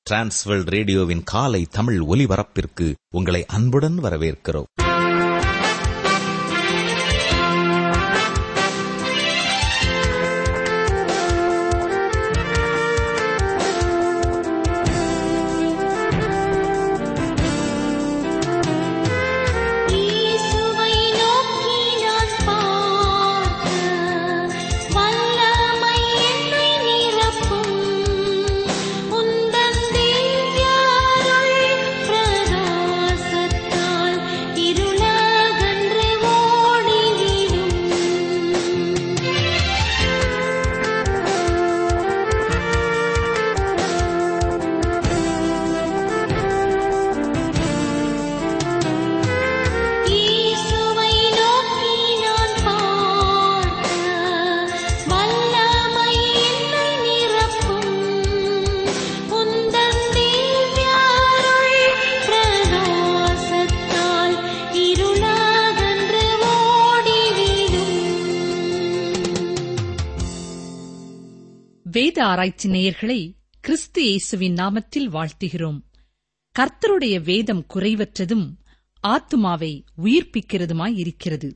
Transworld ரேடியோவின் காலை தமிழ் ஒலிபரப்பிற்கு உங்களை அன்புடன் வரவேற்கிறோம் இயேசுவை நோக்கி நான் பார்க்க வல்லமை என்னை நிரப்பும் உந்தன் திவ்யாருள் பிரகாசத்தால் இருளகன்று ஓடிவிடும் இயேசுவை நோக்கி நான் பார்க்க வல்லமை என்னை நிரப்பும் உந்தன் திவ்யாருள் பிரகாசத்தால் இருளகன்று ஓடிவிடும் வேத ஆராய்ச்சி நேயர்களை கிறிஸ்து இயேசுவின் நாமத்தில் வாழ்த்துகிறோம் கர்த்தருடைய வேதம் குறைவற்றதும் ஆத்துமாவை உயிர்ப்பிக்கிறதுமாய் இருக்கிறது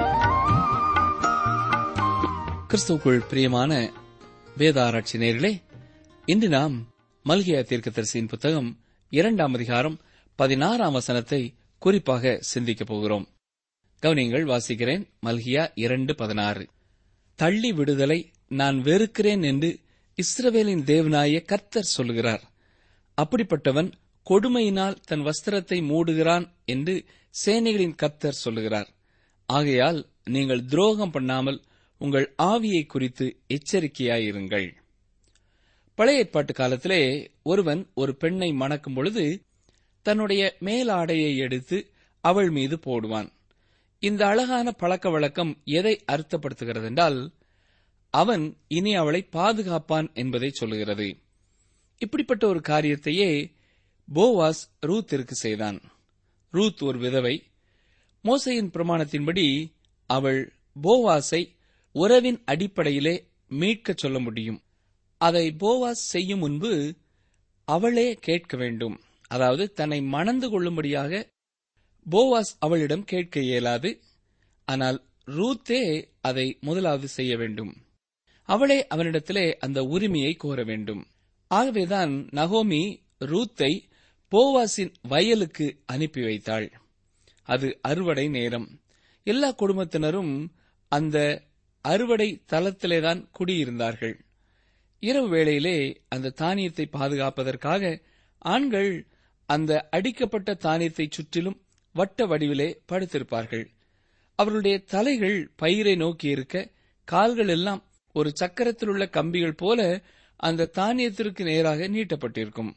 கிறிஸ்துவுக்குள் பிரியமான வேத ஆராய்ச்சி நேர்களே இன்று நாம் மல்கியா தீர்க்கதரிசியின் புத்தகம் இரண்டாம் அதிகாரம் பதினாறாம் வசனத்தை குறிப்பாக சிந்திக்கப் போகிறோம் கவனியங்கள் வாசிக்கிறேன் மல்கியா இரண்டு பதினாறு தள்ளி விடுதலை நான் வெறுக்கிறேன் என்று இஸ்ரவேலின் தேவனாய கர்த்தர் சொல்லுகிறார் அப்படிப்பட்டவன் கொடுமையினால் தன் வஸ்திரத்தை மூடுகிறான் என்று சேனைகளின் கர்த்தர் சொல்லுகிறார் ஆகையால் நீங்கள் துரோகம் பண்ணாமல் உங்கள் ஆவியை குறித்து எச்சரிக்கையாயிருங்கள் பழைய ஏற்பாட்டு காலத்திலே ஒருவன் ஒரு பெண்ணை மணக்கும் பொழுது தன்னுடைய மேலாடையை எடுத்து அவள் மீது போடுவான் இந்த அழகான பழக்க வழக்கம் எதை அர்த்தப்படுத்துகிறது என்றால் அவன் இனி அவளை பாதுகாப்பான் என்பதை சொல்லுகிறது இப்படிப்பட்ட ஒரு காரியத்தையே போவாஸ் ரூத்திற்கு செய்தான் ரூத் ஒரு விதவை மோசையின் பிரமாணத்தின்படி அவள் போவாஸை உறவின் அடிப்படையிலே மீட்கச் சொல்ல முடியும் அதை போவாஸ் செய்யும் முன்பு அவளே கேட்க வேண்டும் அதாவது தன்னை மணந்து கொள்ளும்படியாக போவாஸ் அவளிடம் கேட்க இயலாது ஆனால் ரூத்தே அதை முதலாவது செய்ய வேண்டும் அவளே அவனிடத்திலே அந்த உரிமையை கோர வேண்டும் ஆகவேதான் நகோமி ரூத்தை போவாசின் வயலுக்கு அனுப்பி வைத்தாள் அது அறுவடை நேரம் எல்லா குடும்பத்தினரும் அந்த அறுவடை தளத்திலேதான் குடியிருந்தார்கள் இரவு வேளையிலே அந்த தானியத்தை பாதுகாப்பதற்காக ஆண்கள் அந்த அடிக்கப்பட்ட தானியத்தை சுற்றிலும் வட்ட வடிவிலே படுத்திருப்பார்கள் அவர்களுடைய தலைகள் பயிரை நோக்கி இருக்க கால்கள் எல்லாம் ஒரு சக்கரத்தில் உள்ள கம்பிகள் போல அந்த தானியத்திற்கு நேராக நீட்டப்பட்டிருக்கும்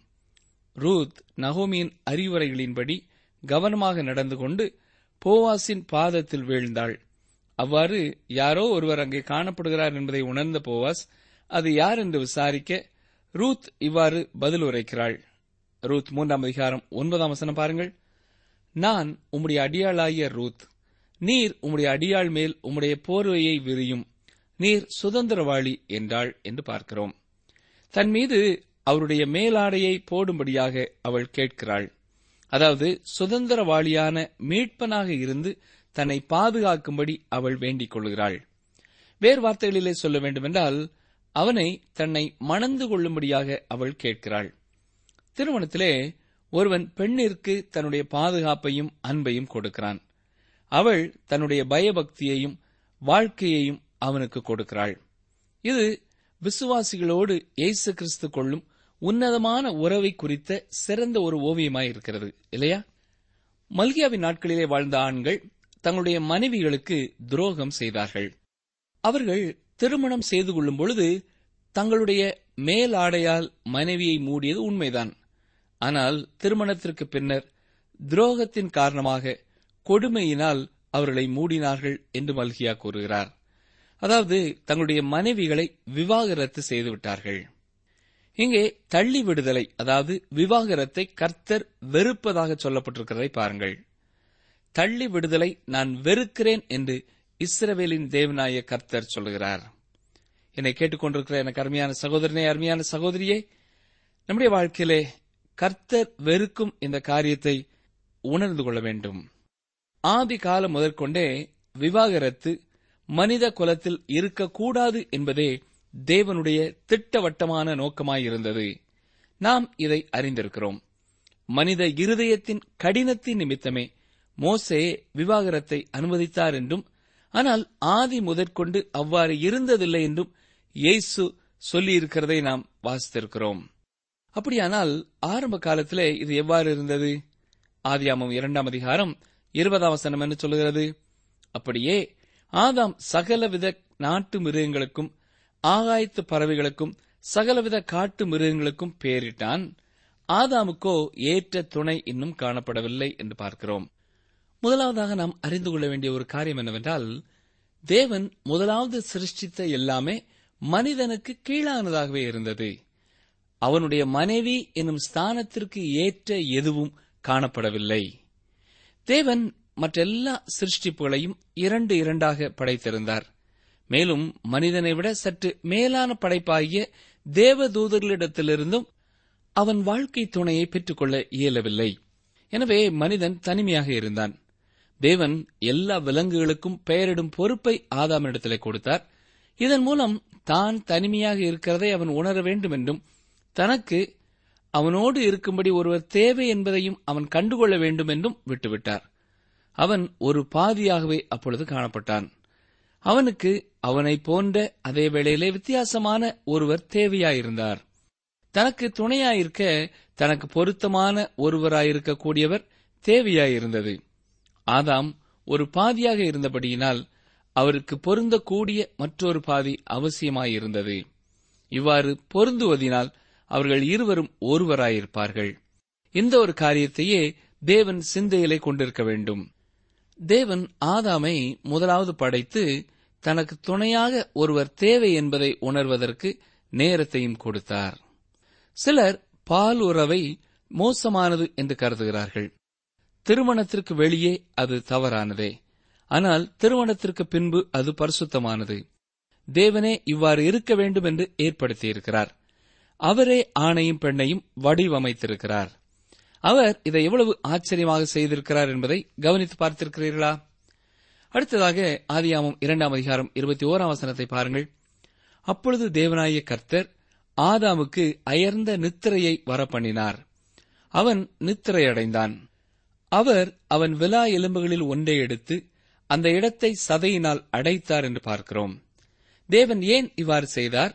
ரூத் நகோமியின் அறிவுரைகளின்படி கவனமாக நடந்து கொண்டு போவாசின் பாதத்தில் வீழ்ந்தாள் அவ்வாறு யாரோ ஒருவர் அங்கே காணப்படுகிறார் என்பதை உணர்ந்த போவாஸ் அது யார் என்று விசாரிக்க ரூத் இவ்வாறு பதில் உரைக்கிறாள் ரூத் மூன்றாம் அதிகாரம் ஒன்பதாம் வசனம் பாருங்கள் நான் உம்முடைய அடியாளாகிய ரூத் நீர் உம்முடைய அடியாள் மேல் உம்முடைய போர்வையை விரியும் நீர் சுதந்திரவாளி என்றாள் என்று பார்க்கிறோம் தன் மீது அவருடைய மேலாடையை போடும்படியாக அவள் கேட்கிறாள் அதாவது சுதந்திரவாளியான மீட்பனாக இருந்து தன்னை பாதுகாக்கும்படி அவள் வேண்டிக் கொள்கிறாள் வேறு வார்த்தைகளிலே சொல்ல வேண்டுமென்றால் அவனை தன்னை மணந்து கொள்ளும்படியாக அவள் கேட்கிறாள் திருமணத்திலே ஒருவன் பெண்ணிற்கு தன்னுடைய பாதுகாப்பையும் அன்பையும் கொடுக்கிறான் அவள் தன்னுடைய பயபக்தியையும் வாழ்க்கையையும் அவனுக்கு கொடுக்கிறாள் இது விசுவாசிகளோடு இயேசு கிறிஸ்து கொள்ளும் உன்னதமான உறவை குறித்த சிறந்த ஒரு ஓவியமாயிருக்கிறது இல்லையா மல்கியாவின் நாட்களிலே வாழ்ந்த ஆண்கள் தங்களுடைய மனைவிகளுக்கு துரோகம் செய்தார்கள் அவர்கள் திருமணம் செய்து கொள்ளும் பொழுது தங்களுடைய மேலாடையால் மனைவியை மூடியது உண்மைதான் ஆனால் திருமணத்திற்கு பின்னர் துரோகத்தின் காரணமாக கொடுமையினால் அவர்களை மூடினார்கள் என்று மல்கியா கூறுகிறார் அதாவது தங்களுடைய மனைவிகளை விவாகரத்து செய்துவிட்டார்கள் இங்கே தள்ளி விடுதலை அதாவது விவாகரத்தை கர்த்தர் வெறுப்பதாக சொல்லப்பட்டிருக்கிறதை பாருங்கள் தள்ளி விடுதலை நான் வெறுக்கிறேன் என்று இஸ்ரவேலின் தேவனாய கர்த்தர் சொல்லுகிறார் என்னை கேட்டுக்கொண்டிருக்கிற எனக்கு அருமையான சகோதரனே அருமையான சகோதரியே நம்முடைய வாழ்க்கையிலே கர்த்தர் வெறுக்கும் இந்த காரியத்தை உணர்ந்து கொள்ள வேண்டும் ஆதி காலம் முதற்கொண்டே விவாகரத்து மனித குலத்தில் இருக்கக்கூடாது என்பதே தேவனுடைய திட்டவட்டமான நோக்கமாயிருந்தது நாம் இதை அறிந்திருக்கிறோம் மனித இருதயத்தின் கடினத்தின் நிமித்தமே மோசே விவாகரத்தை அனுமதித்தார் என்றும் ஆனால் ஆதி முதற்கொண்டு அவ்வாறு இருந்ததில்லை என்றும் இயேசு சொல்லியிருக்கிறதை நாம் வாசித்திருக்கிறோம் அப்படியானால் ஆரம்ப காலத்திலே இது எவ்வாறு இருந்தது ஆதியாமம் இரண்டாம் அதிகாரம் இருபதாம் வசனம் என்று சொல்லுகிறது அப்படியே ஆதாம் சகலவித நாட்டு மிருகங்களுக்கும் ஆகாயத்து பறவைகளுக்கும் சகலவித காட்டு மிருகங்களுக்கும் பெயரிட்டான் ஆதாமுக்கோ ஏற்ற துணை இன்னும் காணப்படவில்லை என்று பார்க்கிறோம் முதலாவதாக நாம் அறிந்து கொள்ள வேண்டிய ஒரு காரியம் என்னவென்றால் தேவன் முதலாவது சிருஷ்டித்த எல்லாமே மனிதனுக்கு கீழானதாகவே இருந்தது அவனுடைய மனைவி என்னும் ஸ்தானத்திற்கு ஏற்ற எதுவும் காணப்படவில்லை தேவன் மற்றெல்லா சிருஷ்டிப்புகளையும் இரண்டு இரண்டாக படைத்திருந்தார் மேலும் மனிதனை விட சற்று மேலான படைப்பாகிய தேவதூதர்களிடத்திலிருந்தும் அவன் வாழ்க்கை துணையை பெற்றுக்கொள்ள இயலவில்லை எனவே மனிதன் தனிமையாக இருந்தான் தேவன் எல்லா விலங்குகளுக்கும் பெயரிடும் பொறுப்பை ஆதாமிடத்திலே கொடுத்தார் இதன் மூலம் தான் தனிமையாக இருக்கிறதை அவன் உணர வேண்டும் என்றும் தனக்கு அவனோடு இருக்கும்படி ஒருவர் தேவை என்பதையும் அவன் கண்டுகொள்ள வேண்டும் என்றும் விட்டுவிட்டார் அவன் ஒரு பாதியாகவே அப்பொழுது காணப்பட்டான் அவனுக்கு அவனைப் போன்ற அதே வேளையிலே வித்தியாசமான ஒருவர் தேவையாயிருந்தார் தனக்கு துணையாயிருக்க தனக்கு பொருத்தமான ஒருவராயிருக்க கூடியவர் தேவையாயிருந்தது ஆதாம் ஒரு பாதியாக இருந்தபடியினால் அவருக்கு பொருந்தக்கூடிய மற்றொரு பாதி அவசியமாயிருந்தது இவ்வாறு பொருந்துவதினால் அவர்கள் இருவரும் ஒருவராயிருப்பார்கள் இந்த ஒரு காரியத்தையே தேவன் சிந்தையிலே கொண்டிருக்க வேண்டும் தேவன் ஆதாமை முதலாவது படைத்து தனக்கு துணையாக ஒருவர் தேவை என்பதை உணர்வதற்கு நேரத்தையும் கொடுத்தார் சிலர் பால் உறவை மோசமானது என்று கருதுகிறார்கள் திருமணத்திற்கு வெளியே அது தவறானதே ஆனால் திருமணத்திற்கு பின்பு அது பரிசுத்தமானது தேவனே இவ்வாறு இருக்க வேண்டும் என்று ஏற்படுத்தியிருக்கிறார் அவரே ஆணையும் பெண்ணையும் வடிவமைத்திருக்கிறார் அவர் இதை எவ்வளவு ஆச்சரியமாக செய்திருக்கிறார் என்பதை கவனித்து பார்த்திருக்கிறீர்களா அடுத்ததாக ஆதியாமம் இரண்டாம் அதிகாரம் இருபத்தி ஓராம் வசனத்தை பாருங்கள் அப்பொழுது தேவனாய கர்த்தர் ஆதாமுக்கு அயர்ந்த நித்திரையை வரப்பண்ணினார் அவன் நித்திரையடைந்தான் அவர் அவன் விலா எலும்புகளில் ஒன்றை எடுத்து அந்த இடத்தை சதையினால் அடைத்தார் என்று பார்க்கிறோம் தேவன் ஏன் இவ்வாறு செய்தார்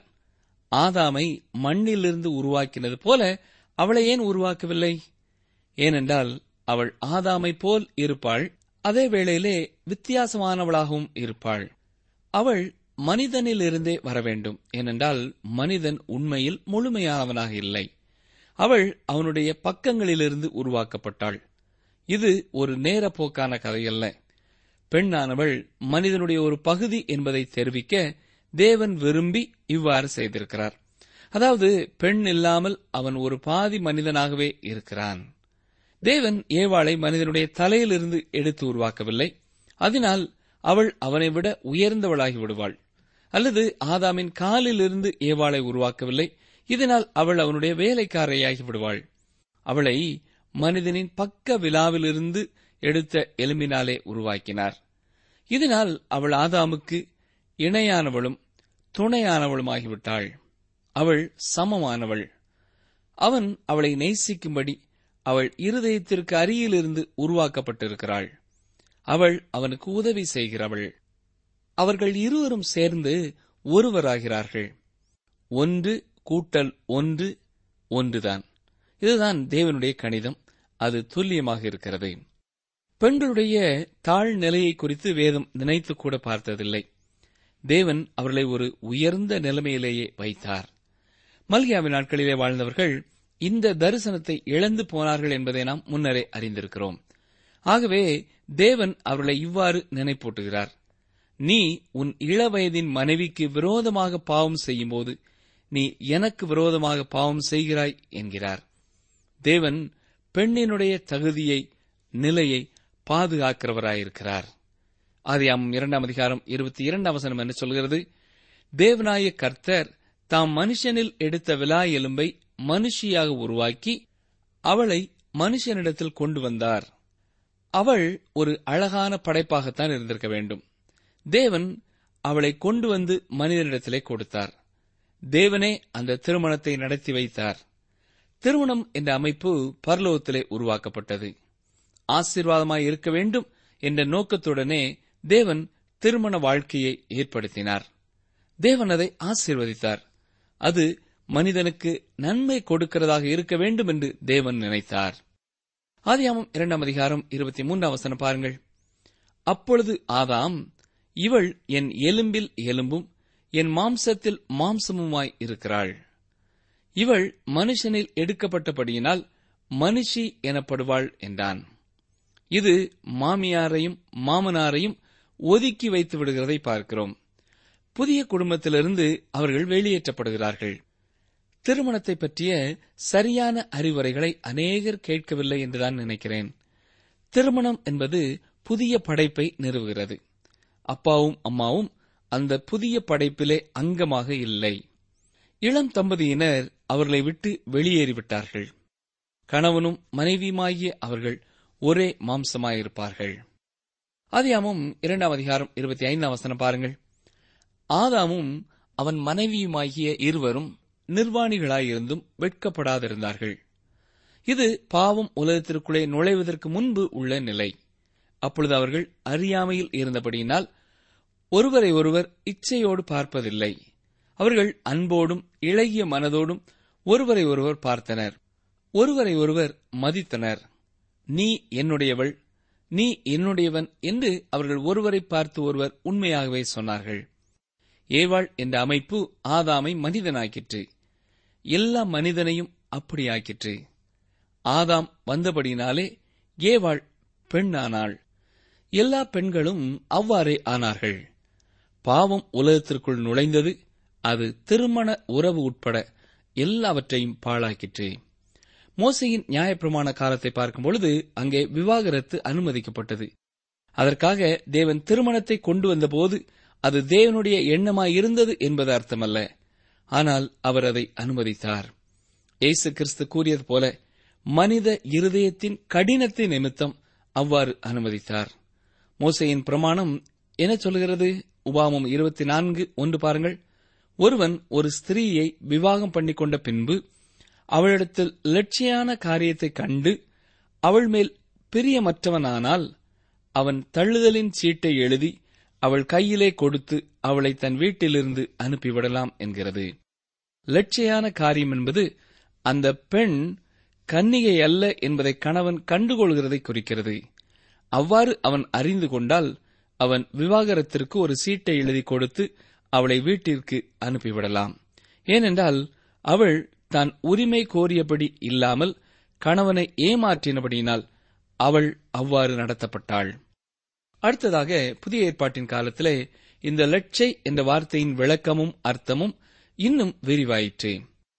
ஆதாமை மண்ணிலிருந்து உருவாக்கினது போல அவளை ஏன் உருவாக்கவில்லை ஏனென்றால் அவள் ஆதாமை போல் இருப்பாள் அதே வேளையிலே வித்தியாசமானவளாகவும் இருப்பாள் அவள் மனிதனிலிருந்தே வர வேண்டும் ஏனென்றால் மனிதன் உண்மையில் முழுமையானவனாக இல்லை அவள் அவனுடைய பக்கங்களிலிருந்து உருவாக்கப்பட்டாள் இது ஒரு நேரப்போக்கான கதையல்ல பெண்ணானவள் மனிதனுடைய ஒரு பகுதி என்பதை தெரிவிக்க தேவன் விரும்பி இவ்வாறு செய்திருக்கிறார் அதாவது பெண் இல்லாமல் அவன் ஒரு பாதி மனிதனாகவே இருக்கிறான் தேவன் ஏவாளை மனிதனுடைய தலையிலிருந்து எடுத்து உருவாக்கவில்லை அதனால் அவள் அவனை விட உயர்ந்தவளாகி விடுவாள் அல்லது ஆதாமின் காலிலிருந்து ஏவாளை உருவாக்கவில்லை இதனால் அவள் அவனுடைய வேலைக்காரையாகி விடுவாள் அவளை மனிதனின் பக்க விழாவிலிருந்து எடுத்த எலும்பினாலே உருவாக்கினார் இதனால் அவள் ஆதாமுக்கு இணையானவளும் துணையானவளுமாகிவிட்டாள் அவள் சமமானவள் அவன் அவளை நேசிக்கும்படி அவள் இருதயத்திற்கு அருகிலிருந்து உருவாக்கப்பட்டிருக்கிறாள் அவள் அவனுக்கு உதவி செய்கிறவள் அவர்கள் இருவரும் சேர்ந்து ஒருவராகிறார்கள் ஒன்று கூட்டல் ஒன்று ஒன்றுதான் இதுதான் தேவனுடைய கணிதம் அது துல்லியமாக இருக்கிறது பெண்களுடைய தாழ்நிலையை குறித்து வேதம் நினைத்து கூட பார்த்ததில்லை தேவன் அவர்களை ஒரு உயர்ந்த நிலைமையிலேயே வைத்தார் மல்கியாவின் நாட்களிலே வாழ்ந்தவர்கள் இந்த தரிசனத்தை இழந்து போனார்கள் என்பதை நாம் முன்னரே அறிந்திருக்கிறோம் ஆகவே தேவன் அவர்களை இவ்வாறு நினைப்பூட்டுகிறார் நீ உன் இளவயதின் மனைவிக்கு விரோதமாக பாவம் செய்யும்போது நீ எனக்கு விரோதமாக பாவம் செய்கிறாய் என்கிறார் தேவன் பெண்ணினுடைய தகுதியை நிலையை பாதுகாக்கிறவராயிருக்கிறார் ஆதியாமம் இரண்டாம் அதிகாரம் இருபத்தி இரண்டாம் வசனம் என்ன சொல்கிறது தேவனாய கர்த்தர் தாம் மனுஷனில் எடுத்த விலா எலும்பை மனுஷியாக உருவாக்கி அவளை மனுஷனிடத்தில் கொண்டு வந்தார் அவள் ஒரு அழகான படைப்பாகத்தான் இருந்திருக்க வேண்டும் தேவன் அவளை கொண்டு வந்து மனிதனிடத்திலே கொடுத்தார் தேவனே அந்த திருமணத்தை நடத்தி வைத்தார் திருமணம் என்ற அமைப்பு பரலோகத்திலே உருவாக்கப்பட்டது ஆசீர்வாதமாய் இருக்க வேண்டும் என்ற நோக்கத்துடனே தேவன் திருமண வாழ்க்கையை ஏற்படுத்தினார் தேவன் அதை ஆசீர்வதித்தார் அது மனிதனுக்கு நன்மை கொடுக்கிறதாக இருக்க வேண்டும் என்று தேவன் நினைத்தார் ஆதியாமம் இரண்டாம் அதிகாரம் இருபத்தி மூன்றாம் வசனம் பாருங்கள் அப்பொழுது ஆதாம் இவள் என் எலும்பில் எலும்பும் என் மாம்சத்தில் மாம்சமுமாய் இருக்கிறாள் இவள் மனுஷனில் எடுக்கப்பட்டபடியினால் மனுஷி எனப்படுவாள் என்றான் இது மாமியாரையும் மாமனாரையும் ஒதுக்கி வைத்து விடுகிறதை பார்க்கிறோம் புதிய குடும்பத்திலிருந்து அவர்கள் வெளியேற்றப்படுகிறார்கள் திருமணத்தை பற்றிய சரியான அறிவுரைகளை அநேகர் கேட்கவில்லை என்றுதான் நினைக்கிறேன் திருமணம் என்பது புதிய படைப்பை நிறுவுகிறது அப்பாவும் அம்மாவும் அந்த புதிய படைப்பிலே அங்கமாக இல்லை இளம் தம்பதியினர் அவர்களை விட்டு வெளியேறிவிட்டார்கள் கணவனும் மனைவியுமாகிய அவர்கள் ஒரே மாம்சமாயிருப்பார்கள் ஆதியாமும் இரண்டாம் அதிகாரம் இருபத்தி ஐந்தாம் வசனம் பாருங்கள் ஆதாமும் அவன் மனைவியுமாகிய இருவரும் நிர்வாணிகளாயிருந்தும் வெட்கப்படாதிருந்தார்கள் இது பாவம் உலகத்திற்குள்ளே நுழைவதற்கு முன்பு உள்ள நிலை அப்பொழுது அவர்கள் அறியாமையில் இருந்தபடியினால் ஒருவரை ஒருவர் இச்சையோடு பார்ப்பதில்லை அவர்கள் அன்போடும் இளகிய மனதோடும் ஒருவரை ஒருவர் பார்த்தனர் ஒருவரை ஒருவர் மதித்தனர் நீ என்னுடையவள் நீ என்னுடையவன் என்று அவர்கள் ஒருவரை பார்த்து ஒருவர் உண்மையாகவே சொன்னார்கள் ஏவாள் என்ற அமைப்பு ஆதாமை மனிதனாக்கிற்று எல்லா மனிதனையும் அப்படியாக்கிற்று ஆதாம் வந்தபடினாலே ஏவாள் பெண்ணானாள் எல்லா பெண்களும் அவ்வாறே ஆனார்கள் பாவம் உலகத்திற்குள் நுழைந்தது அது திருமண உறவு உட்பட எல்லாவற்றையும் பாழாக்கிற்று மோசையின் நியாயப்பிரமாண காலத்தை பார்க்கும் பொழுது அங்கே விவாகரத்து அனுமதிக்கப்பட்டது அதற்காக தேவன் திருமணத்தை கொண்டு வந்தபோது அது தேவனுடைய எண்ணமாயிருந்தது என்பது அர்த்தமல்ல ஆனால் அவர் அதை அனுமதித்தார் இயேசு கிறிஸ்து கூறியது போல மனித இருதயத்தின் கடினத்தின் நிமித்தம் அவ்வாறு அனுமதித்தார் மோசையின் பிரமாணம் என்ன சொல்கிறது உபாமம் இருபத்தி நான்கு ஒன்று பாருங்கள் ஒருவன் ஒரு ஸ்திரீயை விவாகம் பண்ணிக் கொண்ட பின்பு அவளிடத்தில் லட்சியான காரியத்தை கண்டு அவள் மேல் பிரியமற்றவனானால் அவன் தள்ளுதலின் சீட்டை எழுதி அவள் கையிலே கொடுத்து அவளை தன் வீட்டிலிருந்து அனுப்பிவிடலாம் என்கிறது லட்சியான காரியம் என்பது அந்த பெண் கன்னிகை அல்ல என்பதை கணவன் கண்டுகொள்கிறதை குறிக்கிறது அவ்வாறு அவன் அறிந்து கொண்டால் அவன் விவாகரத்திற்கு ஒரு சீட்டை எழுதி கொடுத்து அவளை வீட்டிற்கு அனுப்பிவிடலாம் ஏனென்றால் அவள் தான் உரிமை கோரியபடி இல்லாமல் கணவனை ஏமாற்றினபடியினால் அவள் அவ்வாறு நடத்தப்பட்டாள் அடுத்ததாக புதிய ஏற்பாட்டின் காலத்திலே இந்த லட்சை என்ற வார்த்தையின் விளக்கமும் அர்த்தமும் இன்னும் விரிவாயிற்று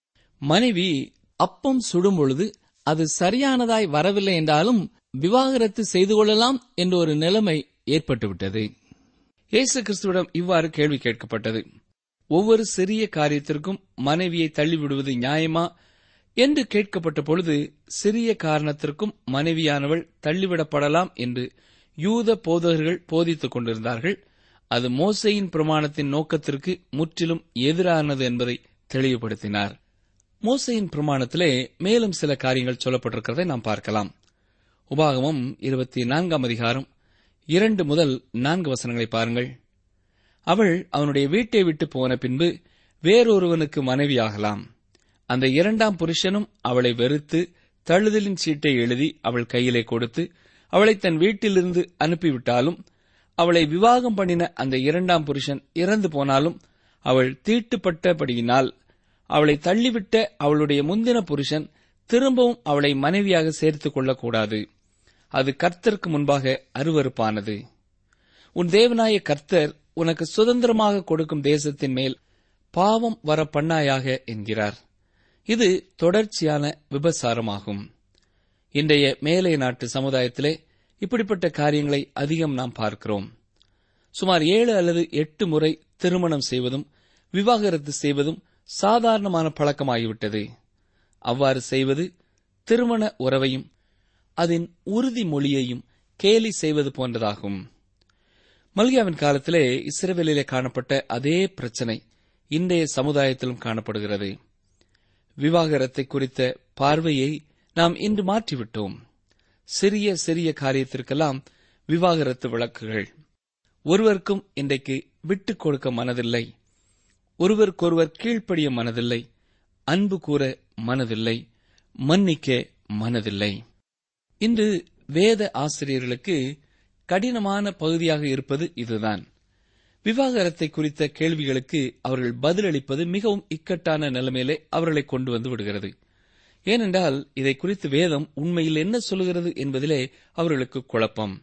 மனைவி அப்பம் சுடும் பொழுது அது சரியானதாய் வரவில்லை என்றாலும் விவாகரத்து செய்து கொள்ளலாம் என்ற ஒரு நிலைமை ஏற்பட்டுவிட்டது இயேசு கிறிஸ்துவிடம் இவ்வாறு கேள்வி கேட்கப்பட்டது ஒவ்வொரு சிறிய காரியத்திற்கும் மனைவியை தள்ளிவிடுவது நியாயமா என்று கேட்கப்பட்ட பொழுது சிறிய காரணத்திற்கும் மனைவியானவள் தள்ளிவிடப்படலாம் என்று யூத போதகர்கள் போதித்துக் கொண்டிருந்தார்கள் அது மோசையின் பிரமாணத்தின் நோக்கத்திற்கு முற்றிலும் எதிரானது என்பதை தெளிவுபடுத்தினார் மோசையின் பிரமாணத்திலே மேலும் சில காரியங்கள் சொல்லப்பட்டிருக்கிறதை நாம் பார்க்கலாம் உபாகமம் இருபத்தி நான்காம் அதிகாரம் இரண்டு முதல் நான்கு வசனங்களை பாருங்கள் அவள் அவனுடைய வீட்டை விட்டு போன பின்பு வேறொருவனுக்கு மனைவியாகலாம் அந்த இரண்டாம் புருஷனும் அவளை வெறுத்து தழுதலின் சீட்டை எழுதி அவள் கையிலே கொடுத்து அவளை தன் வீட்டிலிருந்து அனுப்பிவிட்டாலும் அவளை விவாகம் பண்ணின அந்த இரண்டாம் புருஷன் இறந்து போனாலும் அவள் தீட்டுப்பட்டபடியினால் அவளை தள்ளிவிட்ட அவளுடைய முந்தின புருஷன் திரும்பவும் அவளை மனைவியாக சேர்த்துக் கொள்ளக்கூடாது அது கர்த்தருக்கு முன்பாக அருவருப்பானது உன் தேவனாய கர்த்தர் உனக்கு சுதந்திரமாக கொடுக்கும் தேசத்தின் மேல் பாவம் வர பண்ணாயாக என்கிறார் இது தொடர்ச்சியான விபசாரமாகும் இன்றைய மேலை நாட்டு சமுதாயத்திலே இப்படிப்பட்ட காரியங்களை அதிகம் நாம் பார்க்கிறோம் சுமார் ஏழு அல்லது எட்டு முறை திருமணம் செய்வதும் விவாகரத்து செய்வதும் சாதாரணமான பழக்கமாகிவிட்டது அவ்வாறு செய்வது திருமண உறவையும் அதன் உறுதிமொழியையும் கேலி செய்வது போன்றதாகும் மல்கியாவின் காலத்திலே இஸ்ரவேலிலே காணப்பட்ட அதே பிரச்சனை இன்றைய சமுதாயத்திலும் காணப்படுகிறது விவாகரத்தை குறித்த பார்வையை நாம் இன்று மாற்றிவிட்டோம் சிறிய சிறிய காரியத்திற்கெல்லாம் விவாகரத்து வழக்குகள் ஒருவருக்கும் இன்றைக்கு விட்டுக் கொடுக்க மனதில்லை ஒருவருக்கொருவர் கீழ்ப்படிய மனதில்லை அன்பு கூற மனதில்லை மன்னிக்க மனதில்லை இன்று வேத ஆசிரியர்களுக்கு கடினமான பகுதியாக இருப்பது இதுதான் விவாகரத்தை குறித்த கேள்விகளுக்கு அவர்கள் பதிலளிப்பது மிகவும் இக்கட்டான நிலைமையிலே அவர்களை கொண்டு வந்து விடுகிறது ஏனென்றால் இதை குறித்து வேதம் உண்மையில் என்ன சொல்கிறது என்பதிலே அவர்களுக்கு குழப்பம்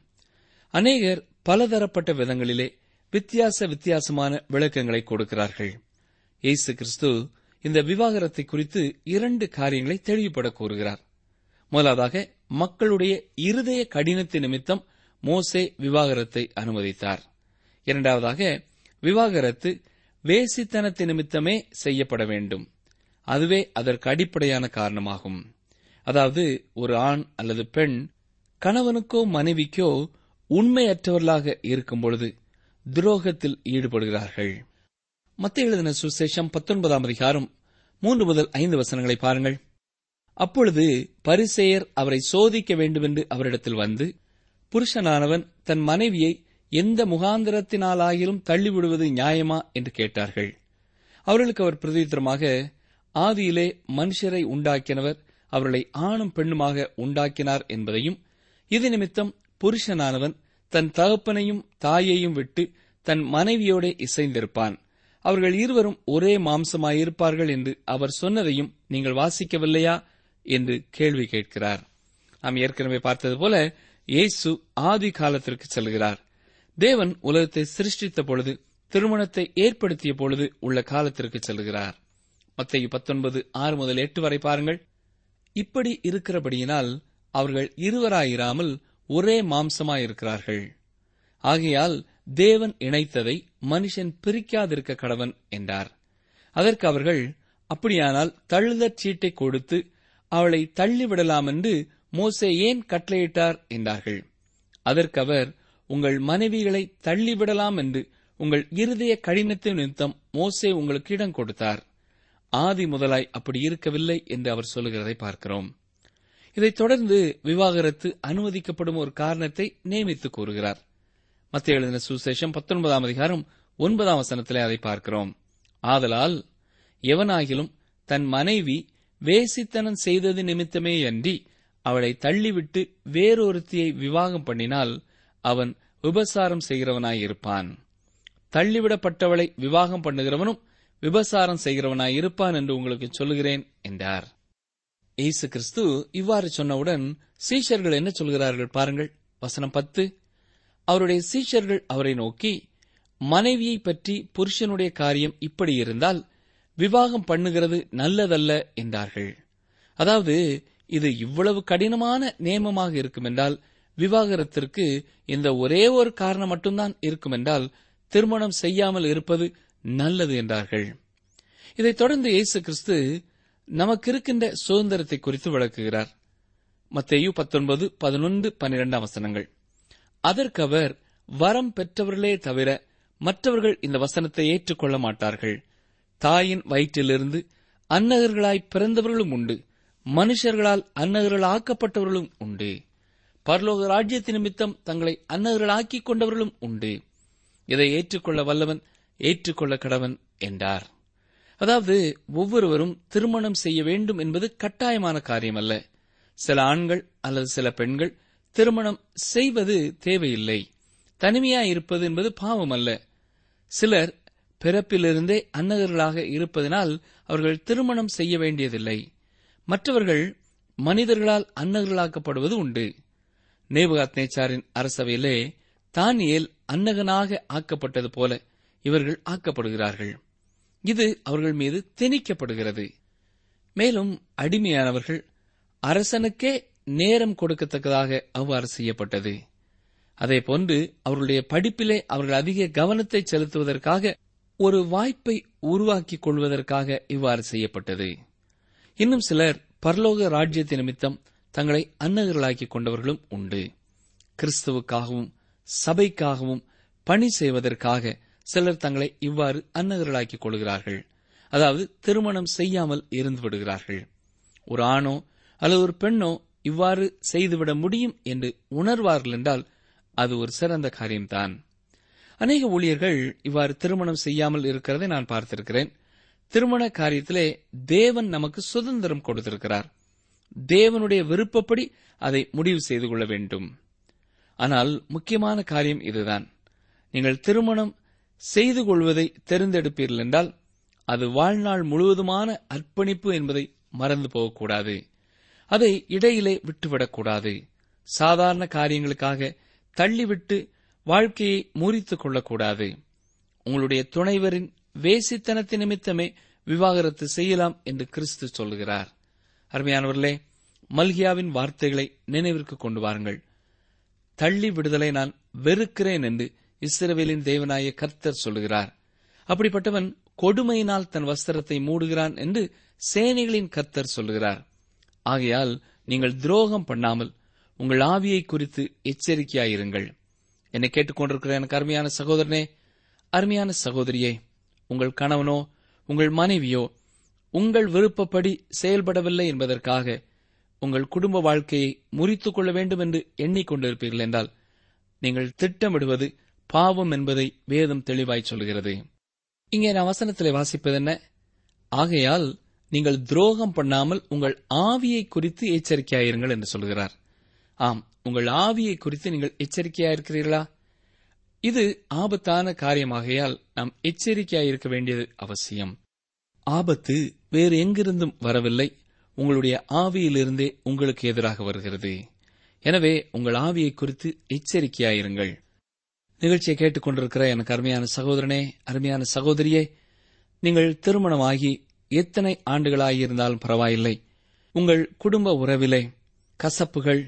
அநேகர் பலதரப்பட்ட விதங்களிலே வித்தியாச வித்தியாசமான விளக்கங்களை கொடுக்கிறார்கள் இயேசு கிறிஸ்து இந்த விவாகரத்தை குறித்து இரண்டு காரியங்களை தெளிவுபட கூறுகிறார் முதலாவதாக மக்களுடைய இருதய கடினத்து நிமித்தம் மோசே விவாகரத்தை அனுமதித்தார் இரண்டாவதாக விவாகரத்து வேசித்தனத்து நிமித்தமே செய்யப்பட வேண்டும் அதுவே அதற்கு அடிப்படையான காரணமாகும் அதாவது ஒரு ஆண் அல்லது பெண் கணவனுக்கோ மனைவிக்கோ உண்மையற்றவர்களாக இருக்கும் பொழுது துரோகத்தில் ஈடுபடுகிறார்கள் மத்திய எழுதின சுசேஷம் பத்தொன்பதாம் அதிகாரம் மூன்று முதல் ஐந்து வசனங்களை பாருங்கள் அப்பொழுது பரிசேயர் அவரை சோதிக்க வேண்டுமென்று அவரிடத்தில் வந்து புருஷனானவன் தன் மனைவியை எந்த முகாந்திரத்தினாலாகிலும் தள்ளிவிடுவது நியாயமா என்று கேட்டார்கள் அவர்களுக்கு அவர் பிரதித்திரமாக ஆதியிலே மனுஷரை உண்டாக்கினவர் அவர்களை ஆணும் பெண்ணுமாக உண்டாக்கினார் என்பதையும் இது நிமித்தம் புருஷனானவன் தன் தகப்பனையும் தாயையும் விட்டு தன் மனைவியோடே இசைந்திருப்பான் அவர்கள் இருவரும் ஒரே மாம்சமாயிருப்பார்கள் என்று அவர் சொன்னதையும் நீங்கள் வாசிக்கவில்லையா என்று கேள்வி கேட்கிறார் நாம் ஏற்கனவே பார்த்தது போல இயேசு ஆதி காலத்திற்கு செல்கிறார் தேவன் உலகத்தை சிருஷ்டித்த பொழுது திருமணத்தை ஏற்படுத்திய பொழுது உள்ள காலத்திற்கு செல்கிறார் மத்திய பத்தொன்பது ஆறு முதல் எட்டு வரை பாருங்கள் இப்படி இருக்கிறபடியினால் அவர்கள் இருவராயிராமல் ஒரே மாம்சமாயிருக்கிறார்கள் ஆகையால் தேவன் இணைத்ததை மனுஷன் பிரிக்காதிருக்க கடவன் என்றார் அதற்கு அவர்கள் அப்படியானால் தள்ளுதற் சீட்டை கொடுத்து அவளை தள்ளிவிடலாம் என்று மோசே ஏன் கட்டளையிட்டார் என்றார்கள் அதற்கு அவர் உங்கள் மனைவிகளை தள்ளிவிடலாம் என்று உங்கள் இருதய கடினத்தின் நிமித்தம் மோசே உங்களுக்கு இடம் கொடுத்தார் ஆதி முதலாய் அப்படி இருக்கவில்லை என்று அவர் சொல்லுகிறதை பார்க்கிறோம் இதைத் தொடர்ந்து விவாகரத்து அனுமதிக்கப்படும் ஒரு காரணத்தை நியமித்து கூறுகிறார் மத்திய எழுதின சுசேஷம் பத்தொன்பதாம் அதிகாரம் ஒன்பதாம் வசனத்திலே அதை பார்க்கிறோம் ஆதலால் எவனாகிலும் தன் மனைவி வேசித்தனம் செய்தது நிமித்தமே அன்றி அவளை தள்ளிவிட்டு வேறொருத்தியை விவாகம் பண்ணினால் அவன் விபசாரம் செய்கிறவனாயிருப்பான் தள்ளிவிடப்பட்டவளை விவாகம் பண்ணுகிறவனும் விபசாரம் செய்கிறவனாய் இருப்பான் என்று உங்களுக்கு சொல்லுகிறேன் என்றார் இயேசு கிறிஸ்து இவ்வாறு சொன்னவுடன் சீஷர்கள் என்ன சொல்கிறார்கள் பாருங்கள் வசனம் பத்து அவருடைய சீஷர்கள் அவரை நோக்கி மனைவியை பற்றி புருஷனுடைய காரியம் இப்படி இருந்தால் விவாகம் பண்ணுகிறது நல்லதல்ல என்றார்கள் அதாவது இது இவ்வளவு கடினமான நியமமாக இருக்கும் என்றால் விவாகரத்திற்கு இந்த ஒரே ஒரு காரணம் மட்டும்தான் இருக்கும் என்றால் திருமணம் செய்யாமல் இருப்பது நல்லது என்றார்கள் இதைத் தொடர்ந்து இயேசு கிறிஸ்து நமக்கு இருக்கின்ற சுதந்திரத்தை குறித்து விளக்குகிறார் மத்தேயு பத்தொன்பது பதினொன்று பன்னிரெண்டாம் வசனங்கள் அதற்கு அவர் வரம் பெற்றவர்களே தவிர மற்றவர்கள் இந்த வசனத்தை ஏற்றுக்கொள்ள மாட்டார்கள் தாயின் வயிற்றிலிருந்து அன்னகர்களாய் பிறந்தவர்களும் உண்டு மனுஷர்களால் அன்னகர்கள் ஆக்கப்பட்டவர்களும் உண்டு பரலோக ராஜ்யத்தின் நிமித்தம் தங்களை அன்னகர்களாக்கிக் கொண்டவர்களும் உண்டு இதை ஏற்றுக்கொள்ள வல்லவன் ஏற்றுக்கொள்ள கடவன் என்றார் அதாவது ஒவ்வொருவரும் திருமணம் செய்ய வேண்டும் என்பது கட்டாயமான காரியமல்ல சில ஆண்கள் அல்லது சில பெண்கள் திருமணம் செய்வது தேவையில்லை தனிமையாய் இருப்பது என்பது பாவம் அல்ல சிலர் பிறப்பிலிருந்தே அன்னகர்களாக இருப்பதனால் அவர்கள் திருமணம் செய்ய வேண்டியதில்லை மற்றவர்கள் மனிதர்களால் அன்னகர்களாக்கப்படுவது உண்டு நேபுகாத் நேச்சாரின் அரசவையிலே தானியேல் அன்னகனாக ஆக்கப்பட்டது போல இவர்கள் ஆக்கப்படுகிறார்கள் இது அவர்கள் மீது திணிக்கப்படுகிறது மேலும் அடிமையானவர்கள் அரசனுக்கே நேரம் கொடுக்கத்தக்கதாக அவ்வாறு செய்யப்பட்டது அதேபோன்று அவர்களுடைய படிப்பிலே அவர்கள் அதிக கவனத்தை செலுத்துவதற்காக ஒரு வாய்ப்பை உருவாக்கிக் கொள்வதற்காக இவ்வாறு செய்யப்பட்டது இன்னும் சிலர் பரலோக ராஜ்யத்தின் நிமித்தம் தங்களை அன்னகர்களாக்கிக் கொண்டவர்களும் உண்டு கிறிஸ்துவுக்காகவும் சபைக்காகவும் பணி செய்வதற்காக சிலர் தங்களை இவ்வாறு அன்னகர்களாக்கிக் கொள்கிறார்கள் அதாவது திருமணம் செய்யாமல் இருந்து விடுகிறார்கள் ஒரு ஆணோ அல்லது ஒரு பெண்ணோ இவ்வாறு செய்துவிட முடியும் என்று உணர்வார்கள் என்றால் அது ஒரு சிறந்த காரியம்தான் அநேக ஊழியர்கள் இவ்வாறு திருமணம் செய்யாமல் இருக்கிறதை நான் பார்த்திருக்கிறேன் திருமண காரியத்திலே தேவன் நமக்கு சுதந்திரம் கொடுத்திருக்கிறார் தேவனுடைய விருப்பப்படி அதை முடிவு செய்து கொள்ள வேண்டும் ஆனால் முக்கியமான காரியம் இதுதான் நீங்கள் திருமணம் செய்து கொள்வதை தெரிந்தெடுப்பீர்கள் என்றால் அது வாழ்நாள் முழுவதுமான அர்ப்பணிப்பு என்பதை மறந்து போகக்கூடாது அதை இடையிலே விட்டுவிடக்கூடாது சாதாரண காரியங்களுக்காக தள்ளிவிட்டு வாழ்க்கையை முறித்துக் கொள்ளக்கூடாது உங்களுடைய துணைவரின் வேசித்தனத்தின் நிமித்தமே விவாகரத்து செய்யலாம் என்று கிறிஸ்து சொல்கிறார் அருமையானவர்களே மல்கியாவின் வார்த்தைகளை நினைவிற்கு கொண்டு வாருங்கள் தள்ளி விடுதலை நான் வெறுக்கிறேன் என்று இஸ்ரவேலின் தேவனாய கர்த்தர் சொல்லுகிறார் அப்படிப்பட்டவன் கொடுமையினால் தன் வஸ்திரத்தை மூடுகிறான் என்று சேனைகளின் கர்த்தர் சொல்லுகிறார் ஆகையால் நீங்கள் துரோகம் பண்ணாமல் உங்கள் ஆவியை குறித்து எச்சரிக்கையாயிருங்கள் என்னை கேட்டுக்கொண்டிருக்கிற எனக்கு அருமையான சகோதரனே அருமையான சகோதரியே உங்கள் கணவனோ உங்கள் மனைவியோ உங்கள் விருப்பப்படி செயல்படவில்லை என்பதற்காக உங்கள் குடும்ப வாழ்க்கையை முறித்துக் கொள்ள வேண்டும் என்று எண்ணிக்கொண்டிருப்பீர்கள் என்றால் நீங்கள் திட்டமிடுவது பாவம் என்பதை வேதம் தெளிவாய் சொல்கிறது இங்கே நான் வசனத்திலே வாசிப்பது என்ன ஆகையால் நீங்கள் துரோகம் பண்ணாமல் உங்கள் ஆவியை குறித்து எச்சரிக்கையாயிருங்கள் என்று சொல்கிறார் ஆம் உங்கள் ஆவியை குறித்து நீங்கள் எச்சரிக்கையாயிருக்கிறீர்களா இது ஆபத்தான காரியமாகையால் நாம் எச்சரிக்கையாயிருக்க வேண்டியது அவசியம் ஆபத்து வேறு எங்கிருந்தும் வரவில்லை உங்களுடைய ஆவியிலிருந்தே உங்களுக்கு எதிராக வருகிறது எனவே உங்கள் ஆவியை குறித்து எச்சரிக்கையாயிருங்கள் நிகழ்ச்சியை கேட்டுக்கொண்டிருக்கிற எனக்கு அருமையான சகோதரனே அருமையான சகோதரியே நீங்கள் திருமணமாகி எத்தனை ஆண்டுகளாகியிருந்தாலும் பரவாயில்லை உங்கள் குடும்ப உறவிலே கசப்புகள்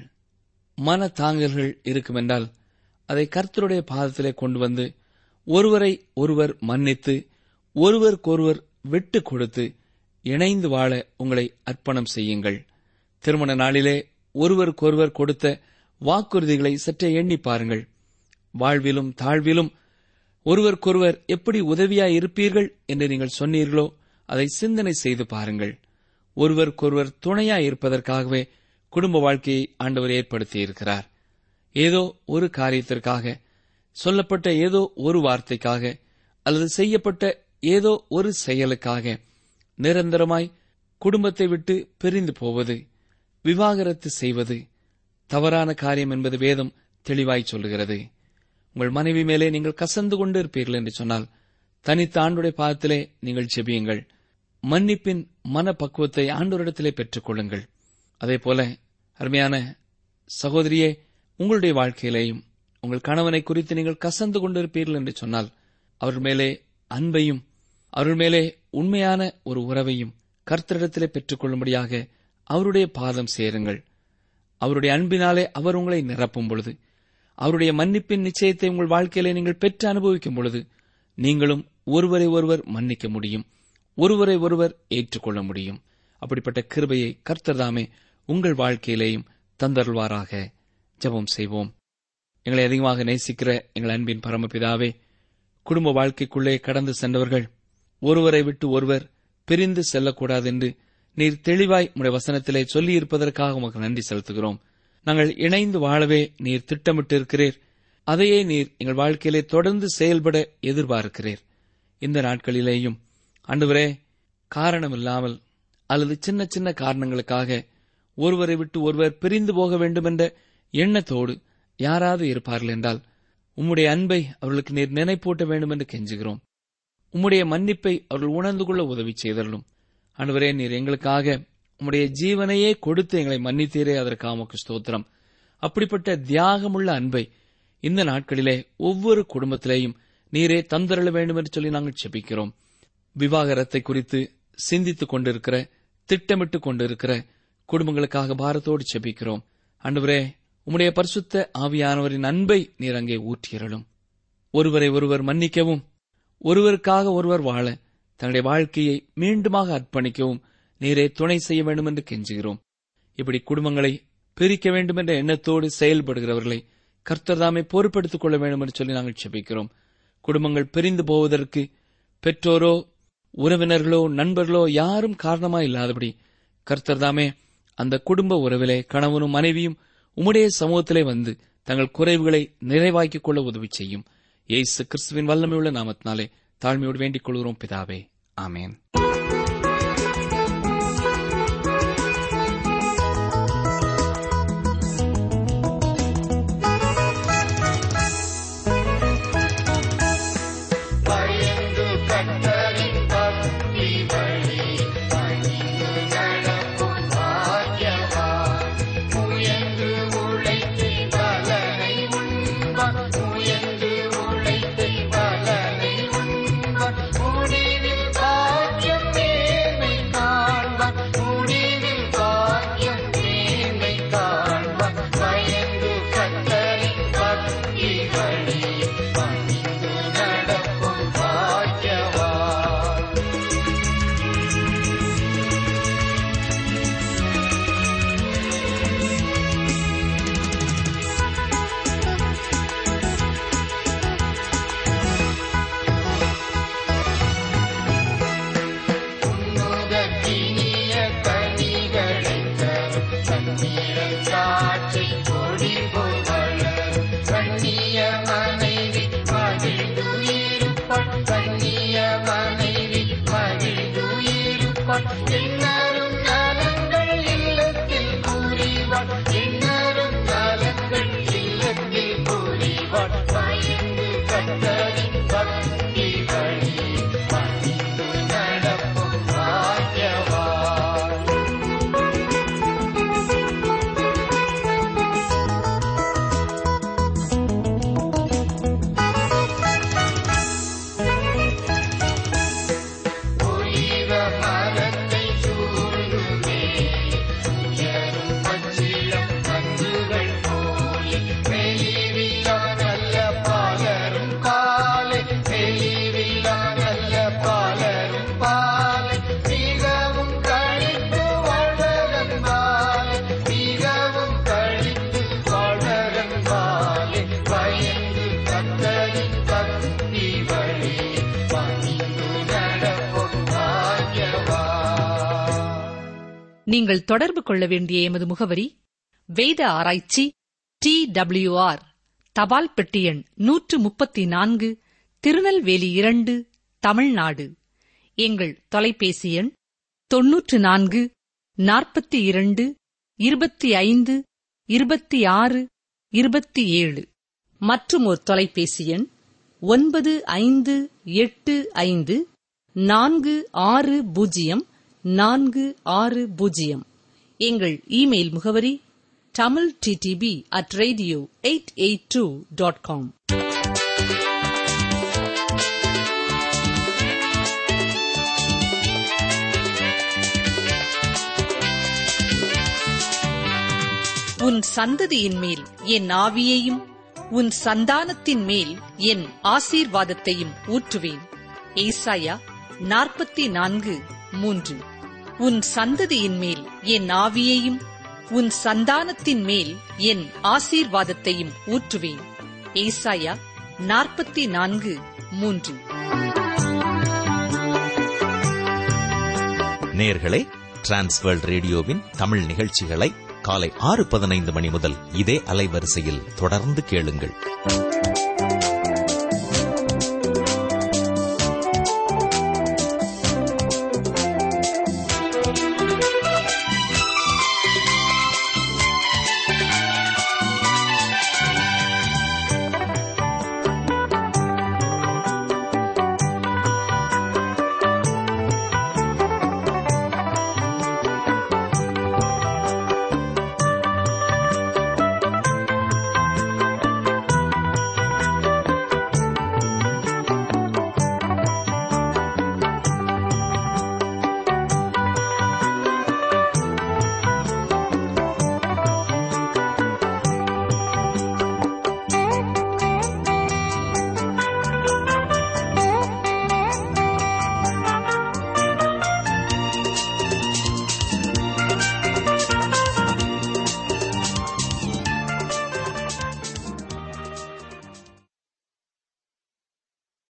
மன தாங்கல்கள் இருக்குமென்றால் அதை கர்த்தருடைய பாதத்திலே கொண்டு வந்து ஒருவரை ஒருவர் மன்னித்து ஒருவருக்கொருவர் விட்டு கொடுத்து இணைந்து வாழ உங்களை அர்ப்பணம் செய்யுங்கள் திருமண நாளிலே ஒருவருக்கொருவர் கொடுத்த வாக்குறுதிகளை சற்றே எண்ணி பாருங்கள் வாழ்விலும் தாழ்விலும் ஒருவருக்கொருவர் எப்படி உதவியாய் இருப்பீர்கள் என்று நீங்கள் சொன்னீர்களோ அதை சிந்தனை செய்து பாருங்கள் ஒருவருக்கொருவர் துணையாய் இருப்பதற்காகவே குடும்ப வாழ்க்கையை ஆண்டவர் ஏற்படுத்தியிருக்கிறார் ஏதோ ஒரு காரியத்திற்காக சொல்லப்பட்ட ஏதோ ஒரு வார்த்தைக்காக அல்லது செய்யப்பட்ட ஏதோ ஒரு செயலுக்காக நிரந்தரமாய் குடும்பத்தை விட்டு பிரிந்து போவது விவாகரத்து செய்வது தவறான காரியம் என்பது வேதம் தெளிவாய் சொல்லுகிறது உங்கள் மனைவி மேலே நீங்கள் கசந்து கொண்டு இருப்பீர்கள் என்று சொன்னால் தனித்த ஆண்டுடைய பாதத்திலே நீங்கள் செபியுங்கள் மன்னிப்பின் மனப்பக்குவத்தை ஆண்டோரிடத்திலே பெற்றுக் கொள்ளுங்கள் அதே போல அருமையான சகோதரியே உங்களுடைய வாழ்க்கையிலேயும் உங்கள் கணவனை குறித்து நீங்கள் கசந்து கொண்டிருப்பீர்கள் என்று சொன்னால் அவர்கள் மேலே அன்பையும் அவர்கள் மேலே உண்மையான ஒரு உறவையும் கர்த்தரிடத்திலே பெற்றுக் கொள்ளும்படியாக அவருடைய பாதம் சேருங்கள் அவருடைய அன்பினாலே அவர் உங்களை நிரப்பும் பொழுது அவருடைய மன்னிப்பின் நிச்சயத்தை உங்கள் வாழ்க்கையிலே நீங்கள் பெற்று அனுபவிக்கும் பொழுது நீங்களும் ஒருவரை ஒருவர் மன்னிக்க முடியும் ஒருவரை ஒருவர் ஏற்றுக்கொள்ள முடியும் அப்படிப்பட்ட கிருபையை கர்த்தர்தாமே உங்கள் வாழ்க்கையிலேயும் தந்தருள்வாராக ஜெபம் செய்வோம் எங்களை அதிகமாக நேசிக்கிற எங்கள் அன்பின் பரமபிதாவே குடும்ப வாழ்க்கைக்குள்ளே கடந்து சென்றவர்கள் ஒருவரை விட்டு ஒருவர் பிரிந்து செல்லக்கூடாது என்று நீர் தெளிவாய் உடைய வசனத்திலே சொல்லியிருப்பதற்காக உமக்கு நன்றி செலுத்துகிறோம் நாங்கள் இணைந்து வாழவே நீர் திட்டமிட்டிருக்கிறீர் அதையே நீர் எங்கள் வாழ்க்கையிலே தொடர்ந்து செயல்பட எதிர்பார்க்கிறீர் இந்த நாட்களிலேயும் ஆண்டவரே காரணமில்லாமல் அல்லது சின்ன சின்ன காரணங்களுக்காக ஒருவரை விட்டு ஒருவர் பிரிந்து போக வேண்டும் என்ற எண்ணத்தோடு யாராவது இருப்பார்கள் என்றால் உம்முடைய அன்பை அவர்களுக்கு நீர் நினைப்பூட்ட வேண்டும் என்று கெஞ்சுகிறோம் உம்முடைய மன்னிப்பை அவர்கள் உணர்ந்து கொள்ள உதவி செய்தரலும் ஆண்டவரே நீர் எங்களுக்காக உம்முடைய ஜீவனையே கொடுத்து எங்களை மன்னித்தீரே அதற்காக உமக்கு ஸ்தோத்திரம் அப்படிப்பட்ட தியாகமுள்ள அன்பை இந்த நாட்களிலே ஒவ்வொரு குடும்பத்திலேயும் நீரே தந்தரள வேண்டும் என்று சொல்லி நாங்கள் செபிக்கிறோம் விவாகரத்தை குறித்து சிந்தித்துக் கொண்டிருக்கிற திட்டமிட்டுக் கொண்டிருக்கிற குடும்பங்களுக்காக பாரத்தோடு செபிக்கிறோம் ஆண்டவரே உம்முடைய பரிசுத்த ஆவியானவரின் அன்பை நீர் அங்கே ஊற்றியறலும் ஒருவரை ஒருவர் மன்னிக்கவும் ஒருவருக்காக ஒருவர் வாழ தன்னுடைய வாழ்க்கையை மீண்டுமாக அர்ப்பணிக்கவும் நீரே துணை செய்ய வேண்டும் என்று கெஞ்சுகிறோம் இப்படி குடும்பங்களை பிரிக்க வேண்டும் என்ற எண்ணத்தோடு செயல்படுகிறவர்களை கர்த்தர் தாமே பொறுப்படுத்திக் கொள்ள வேண்டும் என்று சொல்லி நாங்கள் செபிக்கிறோம் குடும்பங்கள் பிரிந்து போவதற்கு பெற்றோரோ உறவினர்களோ நண்பர்களோ யாரும் காரணமா இல்லாதபடி கர்த்தர் தாமே அந்த குடும்ப உறவிலே கணவனும் மனைவியும் உம்முடைய சமூகத்திலே வந்து தங்கள் குறைவுகளை நிறைவாக்கிக் கொள்ள உதவி செய்யும் இயேசு கிறிஸ்துவின் வல்லமையுள்ள நாமத்தினாலே தாழ்மையோடு வேண்டிக் கொள்கிறோம் பிதாவே ஆமேன் பயந்து கத்தரின் பக்தி வழி பணிந்து நடக்கும் பாக்கியவான் முயன்று உழைத்து பலனை உண்பான் முயன்று உழைத்து பலனை உண்பான் முடிவில் பாக்கியம் மேன்மை காண்பான் முடிவில் பாக்கியம் மேன்மை காண்பான் பயந்து கத்தரின் பக்தி வழி பணிந்து நடக்கும் பாக்கியவான் உன்னுதற்கினிய கனிகளைத் தரும் கண்ணீரல் சாட்சி கொடி போல் வளரும். கண்ணிய மனைவி மகிழ்ந்துயிருப்பாள். கண்ணிய மனைவி மகிழ்ந்துயிருப்பாள். எண்ணரும் நலங்கள் இல்லத்தில் புரிவாள். எண்ணரும் நலங்கள் இல்லத்தில் புரிவாள். பயந்து கத்தரின் பக்தி வழி பணிந்து நடக்கும் பாக்கியவான் ஒளிவ மரத்தை சூழ்ந்துமே உயரும் பச்சிளம் கன்றுகள் போலே மெலிவில்லா நல்ல பாலரும் பாலை மெலிவில்லா நல்ல பாலரும் பாலை மிகவும் கழித்து வாழ்வதன் பாலை மிகவும் கழித்து வாழ்வதன் பாலை பயந்து கத்தரின் பக்தி வழி பணிந்து நடக்கும் பாக்கியவான் நீங்கள் தொடர்பு கொள்ள வேண்டிய எமது முகவரி வேத ஆராய்ச்சி டி ஆர் தபால் பெட்டி எண் நூற்று முப்பத்தி நான்கு திருநெல்வேலி இரண்டு தமிழ்நாடு எங்கள் தொலைபேசி எண் தொன்னூற்று நான்கு நாற்பத்தி இரண்டு இருபத்தி ஐந்து இருபத்தி ஆறு இருபத்தி ஏழு மற்றும் ஒரு தொலைபேசி எண் ஒன்பது ஐந்து எட்டு ஐந்து நான்கு ஆறு பூஜ்ஜியம் நான்கு ஆறு பூஜ்ஜியம் எங்கள் இமெயில் முகவரி Tamil T T P at radio eight eight two dot com உன் சந்ததியின் மேல் என் ஆவியையும் உன் சந்தானத்தின் மேல் என் ஆசீர்வாதத்தையும் ஊற்றுவேன் ஏசாயா நாற்பத்தி நான்கு மூன்று உன் சந்ததியின் மேல் என் ஆவியையும் உன் சந்தானத்தின் மேல் என் ஆசீர்வாதத்தையும் ஊற்றுவேன் ஏசாயா நாற்பத்தி நான்கு மூன்று நேர்களே டிரான்ஸ்வேர்ல்ட் ரேடியோவின் தமிழ் நிகழ்ச்சிகளை காலை ஆறு பதினைந்து மணி முதல் இதே அலைவரிசையில் தொடர்ந்து கேளுங்கள்